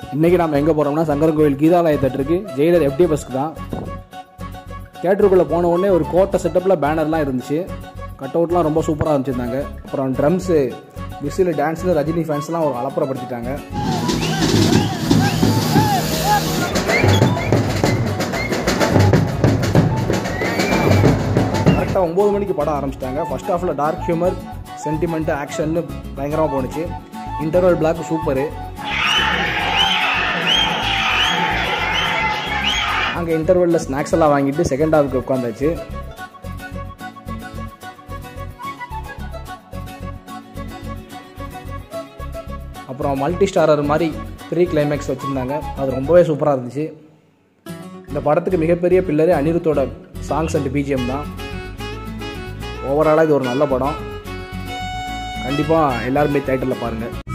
இன்றைக்கி நம்ம எங்கே போகிறோம்னா சங்கரன் கோவில் கீதாலய தேட்டருக்கு ஜெயிலர் எஃப்டி பஸ்க்கு தான் தேட்டருக்குள்ளே போன உடனே ஒரு கோட்டை செட்டப்பில் பேனர்லாம் இருந்துச்சு கட் அவுட்லாம் ரொம்ப சூப்பராக இருந்துச்சிருந்தாங்க அப்புறம் ட்ரம்ஸு விசில் டான்ஸில் ரஜினி ஃபேன்ஸ்லாம் ஒரு அலப்புறப்படுத்திட்டாங்க கரெக்டாக ஒம்பது மணிக்கு படம் ஆரம்பிச்சிட்டாங்க ஃபர்ஸ்ட் ஹாஃபில் டார்க் ஹியூமர் சென்டிமெண்ட்டு ஆக்ஷன்னு பயங்கரமாக போணுச்சு இன்டர்வல் பிளாக் சூப்பரு அங்கே இன்டர்வலில் ஸ்நாக்ஸ் எல்லாம் வாங்கிட்டு செகண்ட் ஹாஃப்க்கு உட்காந்தாச்சு அப்புறம் மல்டி ஸ்டாரர் மாதிரி ப்ரீ கிளைமேக்ஸ் வச்சுருந்தாங்க அது ரொம்பவே சூப்பராக இருந்துச்சு இந்த படத்துக்கு மிகப்பெரிய பில்லரே அனிருத்தோட சாங்ஸ் அண்ட் பிஜிஎம் தான் ஓவராலாக இது ஒரு நல்ல படம் கண்டிப்பாக எல்லாருமே தேட்டரில் பாருங்கள்